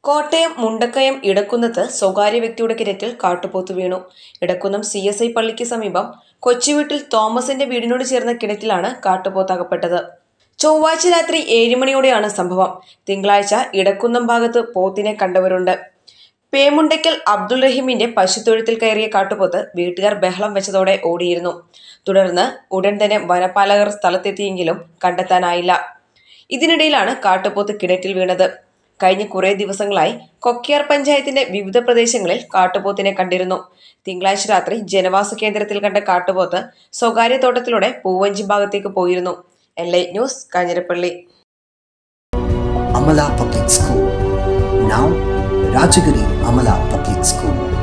കോട്ടയം മുണ്ടക്കയം ഇടക്കുന്നത്ത് സ്വകാര്യ വ്യക്തിയുടെ കിണറ്റിൽ കാട്ടുപോത്ത് വീണു ഇടക്കുന്നം സി എസ് ഐ പള്ളിക്ക് സമീപം കൊച്ചുവീട്ടിൽ തോമസിന്റെ വീടിനോട് ചേർന്ന കിണറ്റിലാണ് കാട്ടുപോത്ത് അകപ്പെട്ടത് ചൊവ്വാഴ്ച രാത്രി ഏഴ് മണിയോടെയാണ് സംഭവം തിങ്കളാഴ്ച ഇടക്കുന്നം ഭാഗത്ത് പോത്തിനെ കണ്ടവരുണ്ട് പേമുണ്ടയ്ക്കൽ അബ്ദുൾ റഹീമിന്റെ പശുത്തൊഴുത്തിൽ കയറിയ കാട്ടുപോത്ത് വീട്ടുകാർ ബഹളം വെച്ചതോടെ ഓടിയിരുന്നു തുടർന്ന് ഉടൻ തന്നെ വനപാലകർ സ്ഥലത്തെത്തിയെങ്കിലും കണ്ടെത്താനായില്ല ഇതിനിടയിലാണ് കാട്ടുപോത്ത് കിണറ്റിൽ വീണത് കഴിഞ്ഞ കുറേ ദിവസങ്ങളായി കൊക്കിയാർ പഞ്ചായത്തിന്റെ വിവിധ പ്രദേശങ്ങളിൽ കാട്ടുപോത്തിനെ കണ്ടിരുന്നു തിങ്കളാഴ്ച രാത്രി ജനവാസ കേന്ദ്രത്തിൽ കണ്ട കാട്ടുപോത്ത് സ്വകാര്യ തോട്ടത്തിലൂടെ പൂവഞ്ചി ഭാഗത്തേക്ക് പോയിരുന്നു L I news Kanjirappally Amala Public School. Now, Rajagiri Amala Public School.